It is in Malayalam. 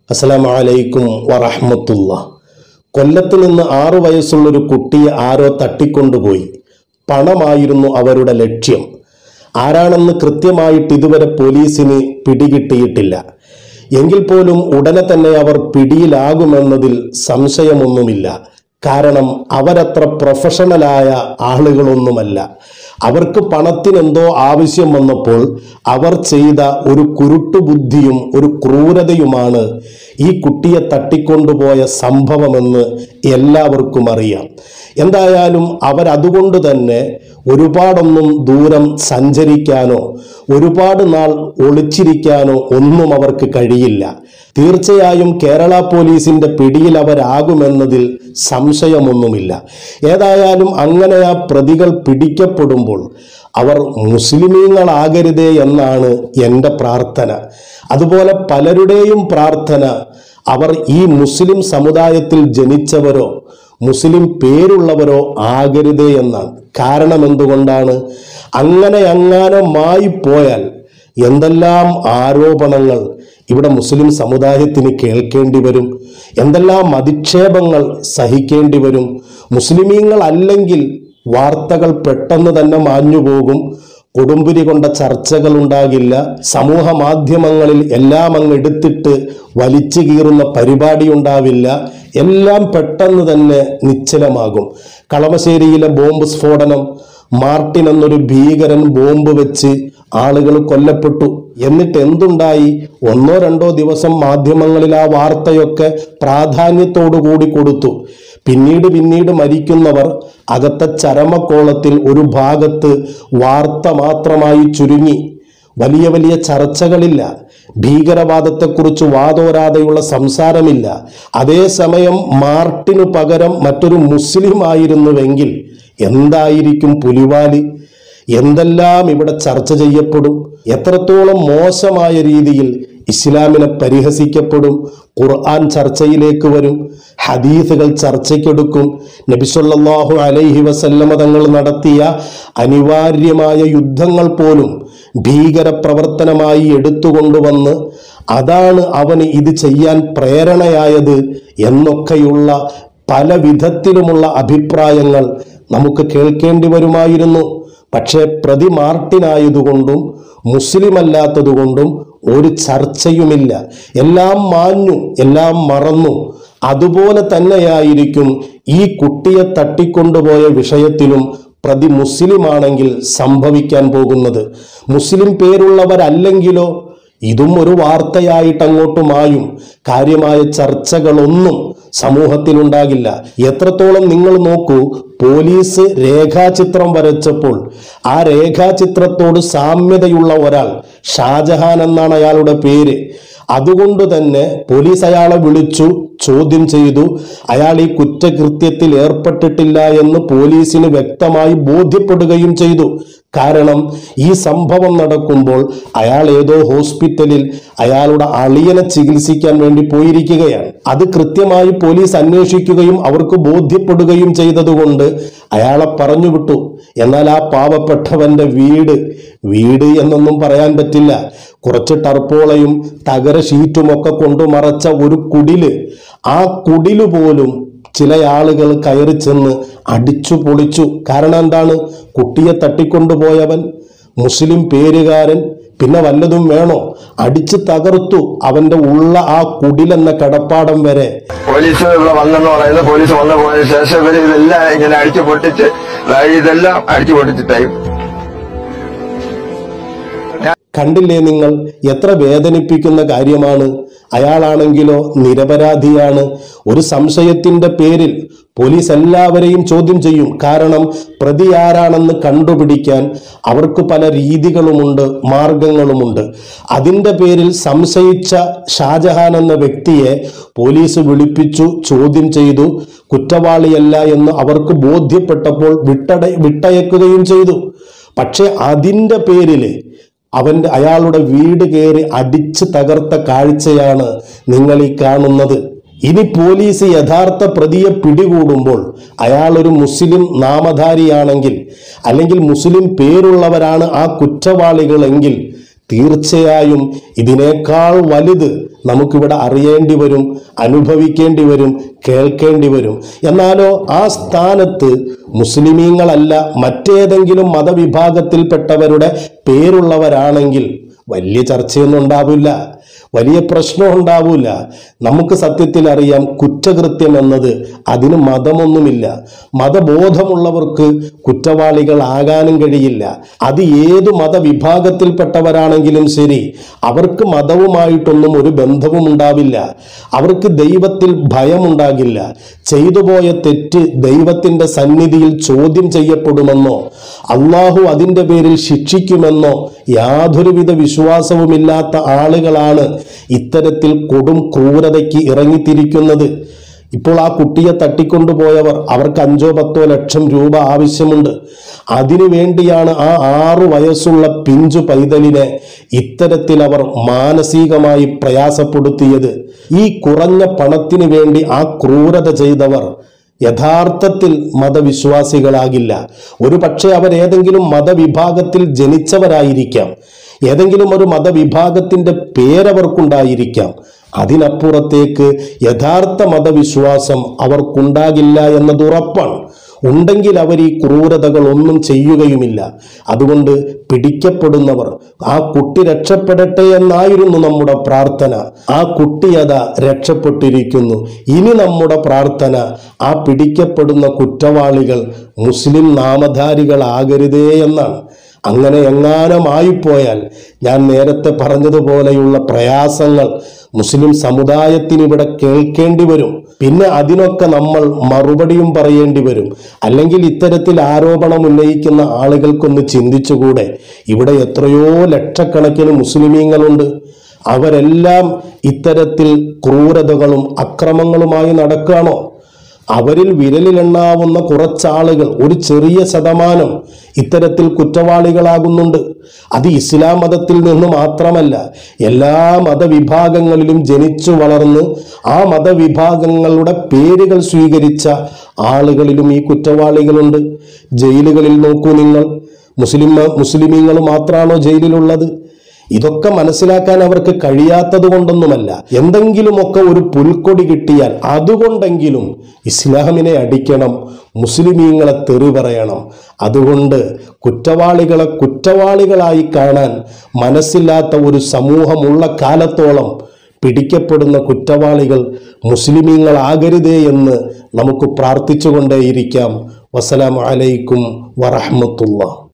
അസ്സലാമു അലൈക്കും വറഹ്മത്തുള്ള കൊല്ലത്ത് നിന്ന് ആറു വയസ്സുള്ളൊരു കുട്ടിയെ ആരോ തട്ടിക്കൊണ്ടുപോയി പണമായിരുന്നു അവരുടെ ലക്ഷ്യം ആരാണെന്ന് കൃത്യമായിട്ട് ഇതുവരെ പോലീസിന് പിടികിട്ടിയിട്ടില്ല എങ്കിൽ പോലും ഉടനെ തന്നെ അവർ പിടിയിലാകുമെന്നതിൽ സംശയമൊന്നുമില്ല കാരണം അവരത്ര പ്രൊഫഷണലായ ആളുകളൊന്നുമല്ല അവർക്ക് പണത്തിനെന്തോ ആവശ്യം വന്നപ്പോൾ അവർ ചെയ്ത ഒരു കുരുട്ടുബുദ്ധിയും ഒരു ക്രൂരതയുമാണ് ഈ കുട്ടിയെ തട്ടിക്കൊണ്ടുപോയ സംഭവമെന്ന് എല്ലാവർക്കും അറിയാം എന്തായാലും അവരതുകൊണ്ട് തന്നെ ഒരുപാടൊന്നും ദൂരം സഞ്ചരിക്കാനോ ഒരുപാട് നാൾ ഒളിച്ചിരിക്കാനോ ഒന്നും അവർക്ക് കഴിയില്ല തീർച്ചയായും കേരള പോലീസിന്റെ പിടിയിൽ അവരാകുമെന്നതിൽ സംശയമൊന്നുമില്ല ഏതായാലും അങ്ങനെ ആ പ്രതികൾ പിടിക്കപ്പെടുമ്പോൾ അവർ മുസ്ലിമീങ്ങളാകരുതേ എന്നാണ് എൻ്റെ പ്രാർത്ഥന അതുപോലെ പലരുടെയും പ്രാർത്ഥന അവർ ഈ മുസ്ലിം സമുദായത്തിൽ ജനിച്ചവരോ മുസ്ലിം പേരുള്ളവരോ ആകരുതേ എന്നാണ് കാരണം എന്തുകൊണ്ടാണ് അങ്ങനെ അങ്ങാനമായി പോയാൽ എന്തെല്ലാം ആരോപണങ്ങൾ ഇവിടെ മുസ്ലിം സമുദായത്തിന് കേൾക്കേണ്ടി വരും എന്തെല്ലാം അധിക്ഷേപങ്ങൾ സഹിക്കേണ്ടി വരും മുസ്ലിമീങ്ങൾ അല്ലെങ്കിൽ വാർത്തകൾ പെട്ടെന്ന് തന്നെ മാഞ്ഞു പോകും കൊടുമ്പിരി കൊണ്ട ചർച്ചകൾ ഉണ്ടാകില്ല സമൂഹ മാധ്യമങ്ങളിൽ എല്ലാം അങ്ങ് എടുത്തിട്ട് വലിച്ചു കീറുന്ന പരിപാടി ഉണ്ടാവില്ല എല്ലാം പെട്ടെന്ന് തന്നെ നിശ്ചലമാകും കളമശ്ശേരിയിലെ ബോംബ് സ്ഫോടനം മാർട്ടിൻ എന്നൊരു ഭീകരൻ ബോംബ് വെച്ച് ആളുകൾ കൊല്ലപ്പെട്ടു എന്നിട്ട് എന്തുണ്ടായി ഒന്നോ രണ്ടോ ദിവസം മാധ്യമങ്ങളിൽ ആ വാർത്തയൊക്കെ പ്രാധാന്യത്തോടു കൂടി കൊടുത്തു പിന്നീട് പിന്നീട് മരിക്കുന്നവർ അകത്തെ ചരമക്കോളത്തിൽ ഒരു ഭാഗത്ത് വാർത്ത മാത്രമായി ചുരുങ്ങി വലിയ വലിയ ചർച്ചകളില്ല ഭീകരവാദത്തെക്കുറിച്ച് വാതോരാതെയുള്ള സംസാരമില്ല അതേസമയം മാർട്ടിനു പകരം മറ്റൊരു മുസ്ലിം ആയിരുന്നുവെങ്കിൽ എന്തായിരിക്കും പുലിവാലി എന്തെല്ലാം ഇവിടെ ചർച്ച ചെയ്യപ്പെടും എത്രത്തോളം മോശമായ രീതിയിൽ ഇസ്ലാമിനെ പരിഹസിക്കപ്പെടും ഖുർആൻ ചർച്ചയിലേക്ക് വരും ഹദീസുകൾ ചർച്ചയ്ക്കെടുക്കും നബിസൊല്ലാഹു അലൈഹി വസല്ലമ തങ്ങൾ നടത്തിയ അനിവാര്യമായ യുദ്ധങ്ങൾ പോലും ഭീകര പ്രവർത്തനമായി എടുത്തുകൊണ്ടുവന്ന് അതാണ് അവന് ഇത് ചെയ്യാൻ പ്രേരണയായത് എന്നൊക്കെയുള്ള പല വിധത്തിലുമുള്ള അഭിപ്രായങ്ങൾ നമുക്ക് കേൾക്കേണ്ടി വരുമായിരുന്നു പക്ഷേ പ്രതി മാർട്ടിനായതുകൊണ്ടും മുസ്ലിം അല്ലാത്തതുകൊണ്ടും ഒരു ചർച്ചയുമില്ല എല്ലാം മാഞ്ഞു എല്ലാം മറന്നു അതുപോലെ തന്നെയായിരിക്കും ഈ കുട്ടിയെ തട്ടിക്കൊണ്ടുപോയ വിഷയത്തിലും പ്രതി മുസ്ലിമാണെങ്കിൽ സംഭവിക്കാൻ പോകുന്നത് മുസ്ലിം പേരുള്ളവരല്ലെങ്കിലോ ഇതും ഒരു വാർത്തയായിട്ട് അങ്ങോട്ട് മായും കാര്യമായ ചർച്ചകളൊന്നും സമൂഹത്തിലുണ്ടാകില്ല എത്രത്തോളം നിങ്ങൾ നോക്കൂ പോലീസ് രേഖാചിത്രം വരച്ചപ്പോൾ ആ രേഖാചിത്രത്തോട് സാമ്യതയുള്ള ഒരാൾ ഷാജഹാൻ എന്നാണ് അയാളുടെ പേര് അതുകൊണ്ട് തന്നെ പോലീസ് അയാളെ വിളിച്ചു ചോദ്യം ചെയ്തു അയാൾ ഈ കുറ്റകൃത്യത്തിൽ ഏർപ്പെട്ടിട്ടില്ല എന്ന് പോലീസിന് വ്യക്തമായി ബോധ്യപ്പെടുകയും ചെയ്തു കാരണം ഈ സംഭവം നടക്കുമ്പോൾ അയാൾ ഏതോ ഹോസ്പിറ്റലിൽ അയാളുടെ അളിയനെ ചികിത്സിക്കാൻ വേണ്ടി പോയിരിക്കുകയാണ് അത് കൃത്യമായി പോലീസ് അന്വേഷിക്കുകയും അവർക്ക് ബോധ്യപ്പെടുകയും ചെയ്തതുകൊണ്ട് അയാളെ പറഞ്ഞു വിട്ടു എന്നാൽ ആ പാവപ്പെട്ടവന്റെ വീട് വീട് എന്നൊന്നും പറയാൻ പറ്റില്ല കുറച്ച് ടർപ്പോളയും തകര ഷീറ്റും ഒക്കെ കൊണ്ടു മറച്ച ഒരു കുടില് ആ കുടില് പോലും ചില ആളുകൾ കയറി ചെന്ന് അടിച്ചു പൊളിച്ചു കാരണം എന്താണ് കുട്ടിയെ തട്ടിക്കൊണ്ടുപോയവൻ മുസ്ലിം പേരുകാരൻ പിന്നെ വല്ലതും വേണോ അടിച്ചു തകർത്തു അവന്റെ ഉള്ള ആ കുടിലെന്ന കടപ്പാടം വരെ പോലീസ് ഇവിടെ വന്നെന്ന് പറയുന്നത് പോലീസ് വന്നു പോയ ശേഷം ഇവര് ഇതെല്ലാം ഇങ്ങനെ അടിച്ചു പൊട്ടിച്ച് ദാ ഇതെല്ലാം അടിച്ചു പൊട്ടിച്ചിട്ടായി കണ്ടില്ലേ നിങ്ങൾ എത്ര വേദനിപ്പിക്കുന്ന കാര്യമാണ് അയാളാണെങ്കിലോ നിരപരാധിയാണ് ഒരു സംശയത്തിന്റെ പേരിൽ പോലീസ് എല്ലാവരെയും ചോദ്യം ചെയ്യും കാരണം പ്രതി ആരാണെന്ന് കണ്ടുപിടിക്കാൻ അവർക്ക് പല രീതികളുമുണ്ട് മാർഗങ്ങളുമുണ്ട് അതിൻ്റെ പേരിൽ സംശയിച്ച ഷാജഹാൻ എന്ന വ്യക്തിയെ പോലീസ് വിളിപ്പിച്ചു ചോദ്യം ചെയ്തു കുറ്റവാളിയല്ല എന്ന് അവർക്ക് ബോധ്യപ്പെട്ടപ്പോൾ വിട്ടട വിട്ടയക്കുകയും ചെയ്തു പക്ഷെ അതിൻ്റെ പേരിൽ അവന്റെ അയാളുടെ വീട് കയറി അടിച്ച് തകർത്ത കാഴ്ചയാണ് നിങ്ങൾ ഈ കാണുന്നത് ഇനി പോലീസ് യഥാർത്ഥ പ്രതിയെ പിടികൂടുമ്പോൾ അയാൾ ഒരു മുസ്ലിം നാമധാരിയാണെങ്കിൽ അല്ലെങ്കിൽ മുസ്ലിം പേരുള്ളവരാണ് ആ കുറ്റവാളികളെങ്കിൽ തീർച്ചയായും ഇതിനേക്കാൾ വലുത് നമുക്കിവിടെ അറിയേണ്ടി വരും അനുഭവിക്കേണ്ടി വരും കേൾക്കേണ്ടി വരും എന്നാലോ ആ സ്ഥാനത്ത് മുസ്ലിമീങ്ങളല്ല മറ്റേതെങ്കിലും മതവിഭാഗത്തിൽപ്പെട്ടവരുടെ പേരുള്ളവരാണെങ്കിൽ വലിയ ചർച്ചയൊന്നും ഉണ്ടാവില്ല വലിയ പ്രശ്നം ഉണ്ടാവില്ല നമുക്ക് സത്യത്തിൽ അറിയാം കുറ്റകൃത്യം എന്നത് അതിന് മതമൊന്നുമില്ല മതബോധമുള്ളവർക്ക് കുറ്റവാളികളാകാനും കഴിയില്ല അത് ഏത് മതവിഭാഗത്തിൽപ്പെട്ടവരാണെങ്കിലും ശരി അവർക്ക് മതവുമായിട്ടൊന്നും ഒരു ബന്ധവും ഉണ്ടാവില്ല അവർക്ക് ദൈവത്തിൽ ഭയമുണ്ടാകില്ല ചെയ്തു പോയ തെറ്റ് ദൈവത്തിന്റെ സന്നിധിയിൽ ചോദ്യം ചെയ്യപ്പെടുമെന്നോ അള്ളാഹു അതിൻ്റെ പേരിൽ ശിക്ഷിക്കുമെന്നോ യാതൊരുവിധ വിശ്വാസവുമില്ലാത്ത ആളുകളാണ് ഇത്തരത്തിൽ കൊടും ക്രൂരതയ്ക്ക് ഇറങ്ങിത്തിരിക്കുന്നത് ഇപ്പോൾ ആ കുട്ടിയെ തട്ടിക്കൊണ്ടുപോയവർ അവർക്ക് അഞ്ചോ പത്തോ ലക്ഷം രൂപ ആവശ്യമുണ്ട് അതിനു വേണ്ടിയാണ് ആ ആറു വയസ്സുള്ള പിഞ്ചു പൈതലിനെ ഇത്തരത്തിൽ അവർ മാനസികമായി പ്രയാസപ്പെടുത്തിയത് ഈ കുറഞ്ഞ പണത്തിന് വേണ്ടി ആ ക്രൂരത ചെയ്തവർ യഥാർത്ഥത്തിൽ മതവിശ്വാസികളാകില്ല ഒരു പക്ഷേ അവരേതെങ്കിലും മതവിഭാഗത്തിൽ ജനിച്ചവരായിരിക്കാം ഏതെങ്കിലും ഒരു മതവിഭാഗത്തിന്റെ പേരവർക്കുണ്ടായിരിക്കാം അതിനപ്പുറത്തേക്ക് യഥാർത്ഥ മതവിശ്വാസം അവർക്കുണ്ടാകില്ല എന്നത് ഉറപ്പാണ് ഉണ്ടെങ്കിൽ അവർ ഈ ക്രൂരതകൾ ഒന്നും ചെയ്യുകയുമില്ല അതുകൊണ്ട് പിടിക്കപ്പെടുന്നവർ ആ കുട്ടി രക്ഷപ്പെടട്ടെ എന്നായിരുന്നു നമ്മുടെ പ്രാർത്ഥന ആ കുട്ടി അതാ രക്ഷപ്പെട്ടിരിക്കുന്നു ഇനി നമ്മുടെ പ്രാർത്ഥന ആ പിടിക്കപ്പെടുന്ന കുറ്റവാളികൾ മുസ്ലിം നാമധാരികളാകരുതേ എന്നാണ് അങ്ങനെ എങ്ങാനുമായിപ്പോയാൽ ഞാൻ നേരത്തെ പറഞ്ഞതുപോലെയുള്ള പ്രയാസങ്ങൾ മുസ്ലിം സമുദായത്തിന് ഇവിടെ കേൾക്കേണ്ടി വരും പിന്നെ അതിനൊക്കെ നമ്മൾ മറുപടിയും പറയേണ്ടി വരും അല്ലെങ്കിൽ ഇത്തരത്തിൽ ആരോപണം ഉന്നയിക്കുന്ന ആളുകൾക്കൊന്ന് ചിന്തിച്ചുകൂടെ ഇവിടെ എത്രയോ ലക്ഷക്കണക്കിന് മുസ്ലിമീങ്ങളുണ്ട് അവരെല്ലാം ഇത്തരത്തിൽ ക്രൂരതകളും അക്രമങ്ങളുമായി നടക്കുകയാണോ അവരിൽ വിരലിലെണ്ണാവുന്ന കുറച്ചാളുകൾ ഒരു ചെറിയ ശതമാനം ഇത്തരത്തിൽ കുറ്റവാളികളാകുന്നുണ്ട് അത് ഇസ്ലാം മതത്തിൽ നിന്ന് മാത്രമല്ല എല്ലാ മതവിഭാഗങ്ങളിലും ജനിച്ചു വളർന്ന് ആ മതവിഭാഗങ്ങളുടെ പേരുകൾ സ്വീകരിച്ച ആളുകളിലും ഈ കുറ്റവാളികളുണ്ട് ജയിലുകളിൽ നോക്കൂ നിങ്ങൾ മുസ്ലിം മുസ്ലിമീങ്ങൾ മാത്രമാണോ ജയിലിലുള്ളത് ഇതൊക്കെ മനസ്സിലാക്കാൻ അവർക്ക് കഴിയാത്തത് കൊണ്ടൊന്നുമല്ല എന്തെങ്കിലുമൊക്കെ ഒരു പുൽക്കൊടി കിട്ടിയാൽ അതുകൊണ്ടെങ്കിലും ഇസ്ലാമിനെ അടിക്കണം മുസ്ലിമീങ്ങളെ തെറി പറയണം അതുകൊണ്ട് കുറ്റവാളികളെ കുറ്റവാളികളായി കാണാൻ മനസ്സില്ലാത്ത ഒരു സമൂഹമുള്ള കാലത്തോളം പിടിക്കപ്പെടുന്ന കുറ്റവാളികൾ മുസ്ലിമീങ്ങളാകരുതേ എന്ന് നമുക്ക് പ്രാർത്ഥിച്ചുകൊണ്ടേയിരിക്കാം വസലാം അലൈക്കും വറഹമത്തുള്ള